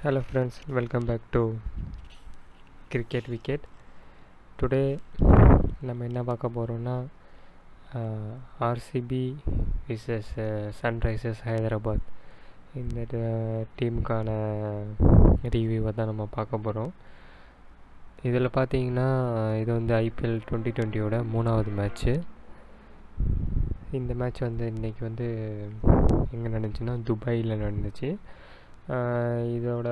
hello friends welcome back to cricket wicket today நம்ம என்ன பார்க்க போகிறோம்னா ஆர்சிபி விசஸ் சன்ரைசர்ஸ் ஹைதராபாத் இந்த டீமுக்கான ரிவ்யூவை தான் நம்ம பார்க்க போகிறோம் இதில் பார்த்தீங்கன்னா இது வந்து ஐபிஎல் டுவெண்ட்டி டுவெண்ட்டியோட மூணாவது மேட்ச்சு இந்த மேட்ச் வந்து இன்றைக்கி வந்து எங்கே நடந்துச்சுன்னா துபாயில் நடந்துச்சு இதோட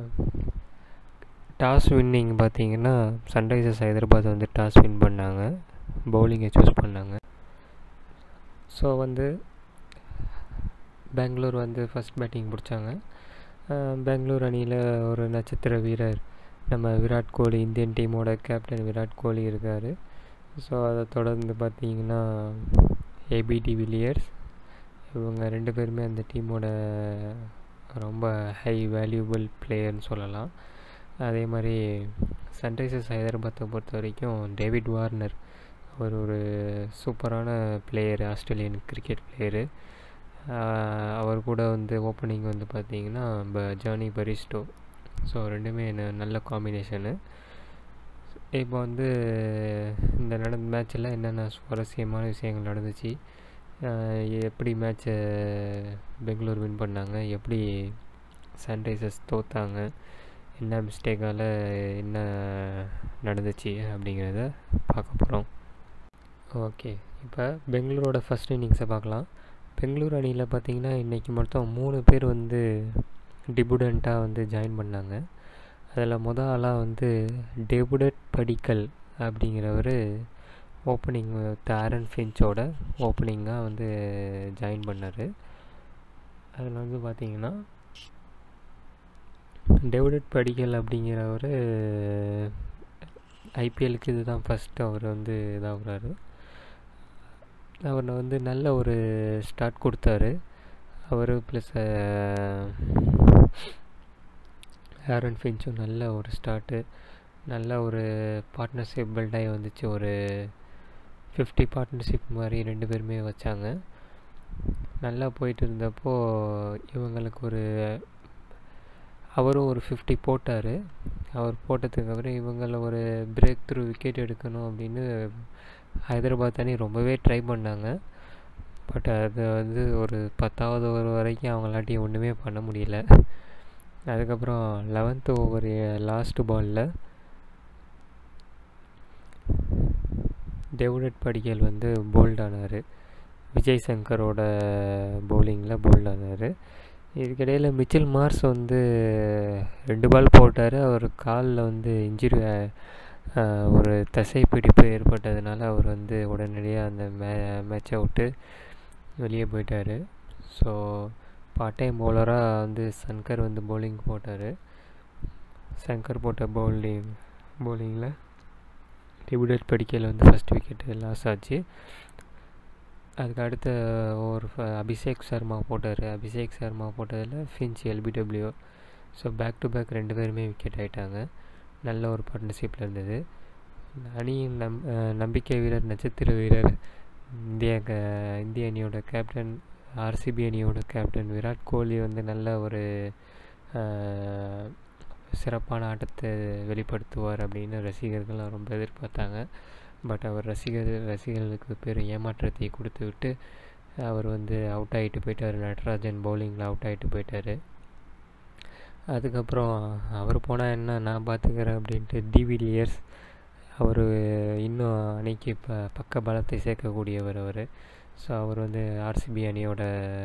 டாஸ் வின்னிங் பார்த்தீங்கன்னா சன்ரைசர்ஸ் ஹைதராபாத் வந்து டாஸ் வின் பண்ணாங்க பவுலிங்கை சூஸ் பண்ணாங்க ஸோ வந்து பெங்களூர் வந்து ஃபஸ்ட் பேட்டிங் பிடிச்சாங்க பெங்களூர் அணியில் ஒரு நட்சத்திர வீரர் நம்ம விராட் கோலி இந்தியன் டீமோட கேப்டன் விராட் கோலி இருக்கார் ஸோ அதை தொடர்ந்து பார்த்தீங்கன்னா ஏபிடி வில்லியர்ஸ் இவங்க ரெண்டு பேருமே அந்த டீமோட ரொம்ப ஹை வேல்யூபிள் பிளேயர்னு சொல்லலாம் அதே மாதிரி சன்ரைசர்ஸ் ஹைதராபாத்தை பொறுத்த வரைக்கும் டேவிட் வார்னர் அவர் ஒரு சூப்பரான பிளேயர் ஆஸ்திரேலியன் கிரிக்கெட் பிளேயரு அவர் கூட வந்து ஓப்பனிங் வந்து பார்த்திங்கன்னா இப்போ ஜானி பரிஸ்டோ ஸோ ரெண்டுமே நல்ல காம்பினேஷனு இப்போ வந்து இந்த நடந்த மேட்ச்சில் என்னென்ன சுவாரஸ்யமான விஷயங்கள் நடந்துச்சு எப்படி மேட்ச்சை பெங்களூர் வின் பண்ணாங்க எப்படி சன்ரைசர்ஸ் தோத்தாங்க என்ன மிஸ்டேக்கால் என்ன நடந்துச்சு அப்படிங்கிறத பார்க்க போகிறோம் ஓகே இப்போ பெங்களூரோட ஃபஸ்ட் இன்னிங்ஸை பார்க்கலாம் பெங்களூர் அணியில் பார்த்தீங்கன்னா இன்றைக்கி மொத்தம் மூணு பேர் வந்து டிபுடண்ட்டாக வந்து ஜாயின் பண்ணாங்க அதில் மொதல் ஆளாக வந்து டெபுடட் படிக்கல் அப்படிங்கிறவர் ஓப்பனிங் ஆரன் ஃபின்ச்சோட ஓப்பனிங்காக வந்து ஜாயின் பண்ணார் அதில் வந்து பார்த்திங்கன்னா டெவிடட் படிக்கல் அப்படிங்கிறவர் ஐபிஎலுக்கு இதுதான் ஃபஸ்ட்டு அவர் வந்து இதாகிறாரு அவர் வந்து நல்ல ஒரு ஸ்டார்ட் கொடுத்தாரு அவர் ப்ளஸ் ஆரன் ஃபின்ச்சும் நல்ல ஒரு ஸ்டார்ட்டு நல்ல ஒரு பார்ட்னர்ஷிப் பில்ட் ஆகி வந்துச்சு ஒரு ஃபிஃப்டி பார்ட்னர்ஷிப் மாதிரி ரெண்டு பேருமே வச்சாங்க நல்லா போயிட்டு இருந்தப்போ இவங்களுக்கு ஒரு அவரும் ஒரு ஃபிஃப்டி போட்டார் அவர் போட்டதுக்கு அப்புறம் இவங்களை ஒரு பிரேக் த்ரூ விக்கெட் எடுக்கணும் அப்படின்னு ஹைதராபாத் அணி ரொம்பவே ட்ரை பண்ணாங்க பட் அது வந்து ஒரு பத்தாவது ஓவர் வரைக்கும் அவங்களாட்டி ஒன்றுமே பண்ண முடியல அதுக்கப்புறம் லெவன்த்து ஓவர் லாஸ்ட் பாலில் டெவுடட் படிக்கல் வந்து போல்ட் ஆனார் விஜய் சங்கரோட பவுலிங்கில் போல்ட் ஆனார் இதுக்கிடையில் மிச்சில் மார்ஸ் வந்து ரெண்டு பால் போட்டார் அவர் காலில் வந்து இன்ஜுரி ஒரு தசை பிடிப்பு ஏற்பட்டதுனால அவர் வந்து உடனடியாக அந்த மே மேட்சை விட்டு வெளியே போயிட்டார் ஸோ பார்ட் டைம் பவுலராக வந்து சங்கர் வந்து பவுலிங் போட்டார் சங்கர் போட்ட பவுலிங் பவுலிங்கில் டிபிடட் படிக்கையில் வந்து ஃபஸ்ட் விக்கெட்டு லாஸ் ஆச்சு அதுக்கு அடுத்த ஒரு அபிஷேக் சர்மா போட்டார் அபிஷேக் சர்மா போட்டதில் Finch LBW so back to back ரெண்டு பேருமே விக்கெட் ஆகிட்டாங்க நல்ல ஒரு பார்ட்னர்ஷிப்பில் இருந்தது அணியின் நம் நம்பிக்கை வீரர் நட்சத்திர வீரர் இந்திய க இந்திய அணியோட கேப்டன் ஆர்சிபி அணியோட கேப்டன் விராட் கோலி வந்து நல்ல ஒரு சிறப்பான ஆட்டத்தை வெளிப்படுத்துவார் அப்படின்னு ரசிகர்கள்லாம் ரொம்ப எதிர்பார்த்தாங்க பட் அவர் ரசிகர் ரசிகர்களுக்கு பெரும் ஏமாற்றத்தை கொடுத்து விட்டு அவர் வந்து அவுட் ஆகிட்டு போயிட்டார் நடராஜன் பவுலிங்கில் அவுட் ஆகிட்டு போயிட்டார் அதுக்கப்புறம் அவர் போனால் என்ன நான் பார்த்துக்கிறேன் அப்படின்ட்டு டிவிலியர்ஸ் அவர் இன்னும் அன்னைக்கு இப்போ பக்க பலத்தை சேர்க்கக்கூடியவர் அவர் ஸோ அவர் வந்து ஆர்சிபி அணியோட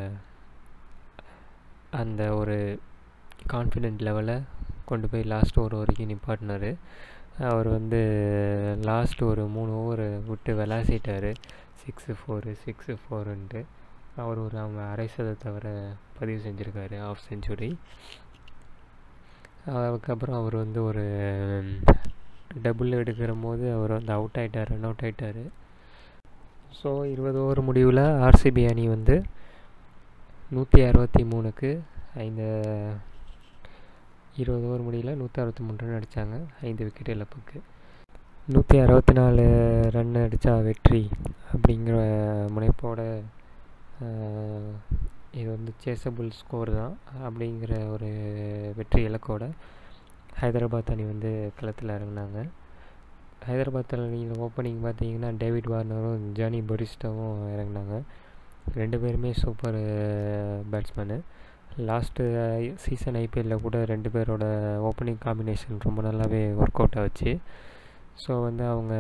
அந்த ஒரு கான்ஃபிடென்ட் லெவலை கொண்டு போய் லாஸ்ட் ஓவர் வரைக்கும் நிப்பாட்டினார் அவர் வந்து லாஸ்ட் ஒரு மூணு ஓவர் விட்டு விளாசிட்டார் சிக்ஸு ஃபோரு சிக்ஸு ஃபோருன்ட்டு அவர் ஒரு அவங்க அரை சதத்தை வர பதிவு செஞ்சுருக்காரு ஆஃப் செஞ்சுரி அதுக்கப்புறம் அவர் வந்து ஒரு டபுள் எடுக்கிற போது அவர் வந்து அவுட் ஆகிட்டார் ரன் அவுட் ஆகிட்டார் ஸோ இருபது ஓவர் முடிவில் ஆர்சிபி அணி வந்து நூற்றி அறுபத்தி மூணுக்கு ஐந்து இருபது ஓவர் முடியல நூற்றி அறுபத்தி மூணு ரன் அடித்தாங்க ஐந்து விக்கெட் இழப்புக்கு நூற்றி அறுபத்தி நாலு ரன் அடித்தா வெற்றி அப்படிங்கிற முனைப்போட இது வந்து சேசபிள் ஸ்கோர் தான் அப்படிங்கிற ஒரு வெற்றி இலக்கோட ஹைதராபாத் அணி வந்து களத்தில் இறங்கினாங்க ஹைதராபாத் அணியில் ஓப்பனிங் பார்த்தீங்கன்னா டேவிட் வார்னரும் ஜானி பொரிஸ்டாவும் இறங்கினாங்க ரெண்டு பேருமே சூப்பர் பேட்ஸ்மேனு லாஸ்ட்டு சீசன் ஐபிஎல்லில் கூட ரெண்டு பேரோட ஓப்பனிங் காம்பினேஷன் ரொம்ப நல்லாவே ஒர்க் அவுட் ஆச்சு ஸோ வந்து அவங்க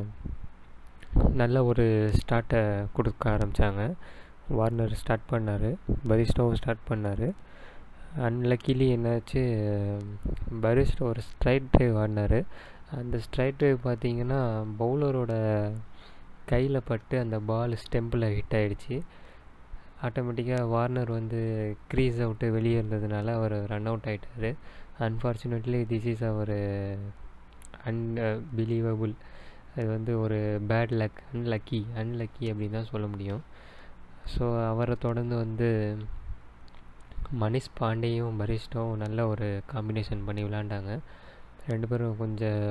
நல்ல ஒரு ஸ்டார்ட்டை கொடுக்க ஆரம்பித்தாங்க வார்னர் ஸ்டார்ட் பண்ணார் பரிஸ்டோவும் ஸ்டார்ட் பண்ணார் அன்லக்கிலி என்னாச்சு பரிஸ்டோ ஒரு ஸ்ட்ரைட் ட்ரைவ் ஆடினார் அந்த ஸ்ட்ரைட் ட்ரைவ் பார்த்தீங்கன்னா பவுலரோட கையில் பட்டு அந்த பால் ஸ்டெம்பில் ஹிட் ஆகிடுச்சு ஆட்டோமேட்டிக்காக வார்னர் வந்து க்ரீஸ் அவுட்டு வெளியே இருந்ததுனால அவர் ரன் அவுட் ஆகிட்டார் அன்ஃபார்ச்சுனேட்லி திஸ் இஸ் அவர் அன்பிலீவபுள் அது வந்து ஒரு பேட் லக் அன்லக்கி அன்லக்கி அப்படின்னு தான் சொல்ல முடியும் ஸோ அவரை தொடர்ந்து வந்து மணிஷ் பாண்டேயும் பரிஸ்டோவும் நல்ல ஒரு காம்பினேஷன் பண்ணி விளாண்டாங்க ரெண்டு பேரும் கொஞ்சம்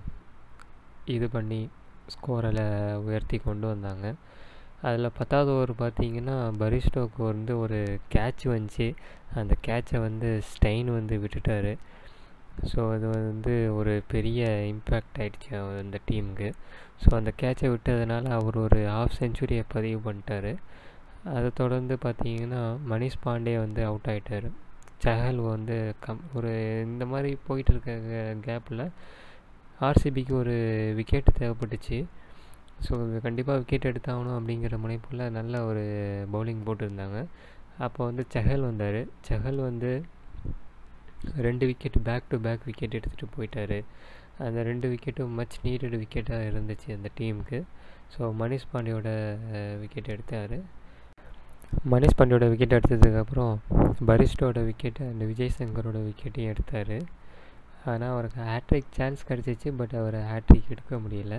இது பண்ணி ஸ்கோரில் உயர்த்தி கொண்டு வந்தாங்க அதில் பத்தாவது ஓவர் பார்த்தீங்கன்னா பரிஸ்டோவுக்கு வந்து ஒரு கேட்ச் வந்துச்சு அந்த கேட்சை வந்து ஸ்டெயின் வந்து விட்டுட்டார் ஸோ அது வந்து ஒரு பெரிய இம்பேக்ட் ஆகிடுச்சு அந்த டீமுக்கு ஸோ அந்த கேட்சை விட்டதுனால அவர் ஒரு ஹாஃப் செஞ்சுரியை பதிவு பண்ணிட்டார் அதை தொடர்ந்து பார்த்தீங்கன்னா மணிஷ் பாண்டே வந்து அவுட் ஆகிட்டார் சஹல் வந்து கம் ஒரு இந்த மாதிரி போயிட்டு இருக்க கேப்பில் ஆர்சிபிக்கு ஒரு விக்கெட் தேவைப்பட்டுச்சு ஸோ கண்டிப்பாக விக்கெட் எடுத்தாகணும் அப்படிங்கிற முனைப்பில் நல்ல ஒரு பவுலிங் போட்டிருந்தாங்க அப்போ வந்து செஹல் வந்தார் செஹல் வந்து ரெண்டு wicket back to back wicket எடுத்துகிட்டு போயிட்டார் அந்த ரெண்டு விக்கெட்டும் மச் நீடட் விக்கெட்டாக இருந்துச்சு அந்த டீமுக்கு ஸோ மணிஷ் பாண்டியோட விக்கெட் எடுத்தார் மணிஷ் பாண்டியோட விக்கெட் எடுத்ததுக்கப்புறம் பரிஸ்டோட விக்கெட்டு அண்ட் விஜய் சங்கரோட விக்கெட்டையும் எடுத்தார் ஆனால் அவருக்கு ஹேட்ரிக் சான்ஸ் கிடச்சிச்சு பட் அவர் ஹேட்ரிக் எடுக்க முடியல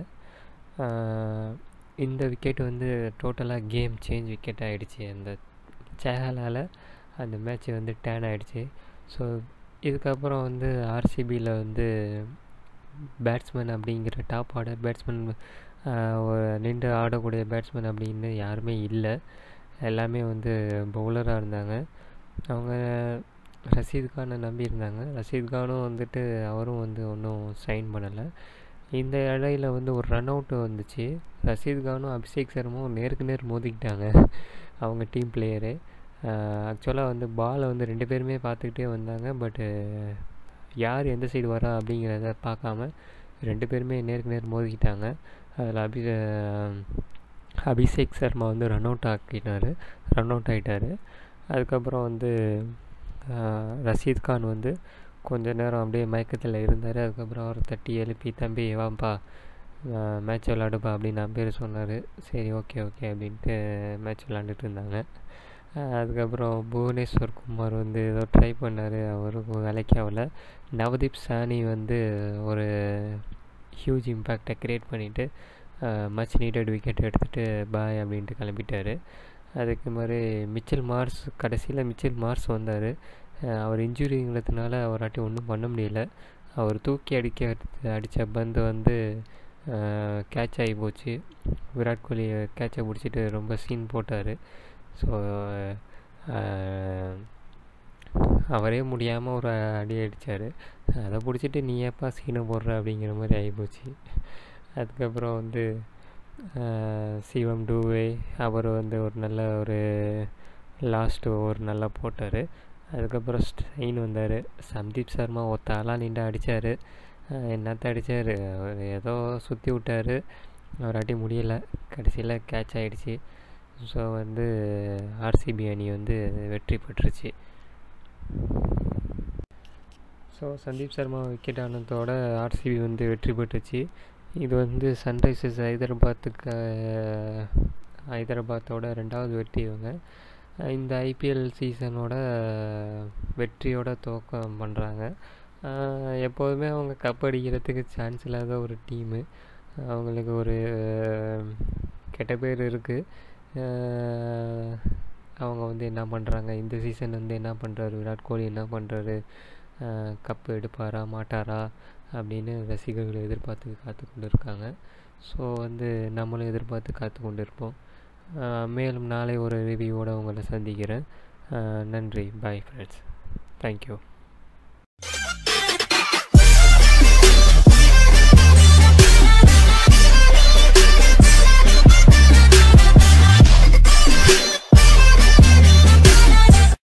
இந்த விக்கெட் வந்து டோட்டலாக கேம் சேஞ்ச் விக்கெட் ஆகிடுச்சு அந்த சேகலால் அந்த மேட்ச் வந்து டேன் ஆகிடுச்சு ஸோ இதுக்கப்புறம் வந்து ஆர்சிபியில் வந்து பேட்ஸ்மேன் அப்படிங்கிற டாப் ஆர்டர் பேட்ஸ்மேன் நின்று ஆடக்கூடிய பேட்ஸ்மேன் அப்படின்னு யாருமே இல்லை எல்லாமே வந்து பவுலராக இருந்தாங்க அவங்க ரஷீத் கானை நம்பி இருந்தாங்க ரஷீத் கானும் வந்துட்டு அவரும் வந்து ஒன்றும் சைன் பண்ணலை இந்த இடையில வந்து ஒரு ரன் அவுட்டு வந்துச்சு ரஷீத் கானும் அபிஷேக் சர்மாவும் நேருக்கு நேர் மோதிக்கிட்டாங்க அவங்க டீம் பிளேயரு ஆக்சுவலாக வந்து பாலை வந்து ரெண்டு பேருமே பார்த்துக்கிட்டே வந்தாங்க பட்டு யார் எந்த சைடு வரா அப்படிங்கிறத பார்க்காம ரெண்டு பேருமே நேருக்கு நேர் மோதிக்கிட்டாங்க அதில் அபி அபிஷேக் சர்மா வந்து ரன் அவுட் ஆக்கினார் ரன் அவுட் ஆகிட்டார் அதுக்கப்புறம் வந்து ரஷீத் கான் வந்து கொஞ்ச நேரம் அப்படியே மயக்கத்தில் இருந்தார் அதுக்கப்புறம் அவரை தட்டி எழுப்பி தம்பி வாப்பா மேட்ச் விளாடுப்பா அப்படின்னு நம்பேர் சொன்னார் சரி ஓகே ஓகே அப்படின்ட்டு மேட்ச் விளாண்டுட்டு இருந்தாங்க அதுக்கப்புறம் புவனேஸ்வர் குமார் வந்து ஏதோ ட்ரை பண்ணார் அவருக்கும் வேலைக்கு ஆகல நவதீப் சானி வந்து ஒரு ஹியூஜ் இம்பேக்டை க்ரியேட் பண்ணிவிட்டு மச் நீடட் விக்கெட் எடுத்துகிட்டு பாய் அப்படின்ட்டு கிளம்பிட்டார் அதுக்கு மாதிரி மிச்சல் மார்ஸ் கடைசியில் மிச்சல் மார்ஸ் வந்தார் அவர் இன்ஜுரிங்கிறதுனால அவராட்டி ஒன்றும் பண்ண முடியல அவர் தூக்கி அடிக்க அடித்த பந்து வந்து கேட்ச் ஆகி போச்சு விராட் கோலி கேட்சை பிடிச்சிட்டு ரொம்ப சீன் போட்டார் ஸோ அவரே முடியாமல் ஒரு அடி அடித்தார் அதை பிடிச்சிட்டு நீ ஏப்பா சீனை போடுற அப்படிங்கிற மாதிரி ஆகிப்போச்சு அதுக்கப்புறம் வந்து சிவம் டூவே அவர் வந்து ஒரு நல்ல ஒரு லாஸ்ட் ஓவர் நல்லா போட்டார் அதுக்கப்புறம் ஸ்ட்ரெயின் வந்தார் சந்தீப் சர்மா ஒத்த ஆளாக நின்று அடித்தார் என்னத்த அடித்தார் அவர் ஏதோ சுற்றி விட்டார் அவராட்டி முடியலை கடைசியில் கேட்ச் ஆகிடுச்சு ஸோ வந்து ஆர்சிபி அணி வந்து வெற்றி பெற்றுச்சு ஸோ சந்தீப் சர்மா விக்கெட் ஆனதோட ஆர்சிபி வந்து வெற்றி பெற்றுச்சு இது வந்து சன்ரைசர்ஸ் ஹைதராபாத்துக்கு ஹைதராபாத்தோட ரெண்டாவது வெற்றி இவங்க இந்த ஐபிஎல் சீசனோட வெற்றியோட துவக்கம் பண்ணுறாங்க எப்போதுமே அவங்க கப் அடிக்கிறதுக்கு சான்ஸ் இல்லாத ஒரு டீமு அவங்களுக்கு ஒரு கெட்ட பேர் இருக்குது அவங்க வந்து என்ன பண்ணுறாங்க இந்த சீசன் வந்து என்ன பண்ணுறாரு விராட் கோலி என்ன பண்ணுறாரு கப்பு எடுப்பாரா மாட்டாரா அப்படின்னு ரசிகர்கள் எதிர்பார்த்து காத்து கொண்டு இருக்காங்க ஸோ வந்து நம்மளும் எதிர்பார்த்து காத்து கொண்டு இருப்போம் மேலும் நாளை ஒரு ரிவ்யூவோடு உங்களை சந்திக்கிறேன் நன்றி பாய் ஃப்ரெண்ட்ஸ் தேங்க்யூ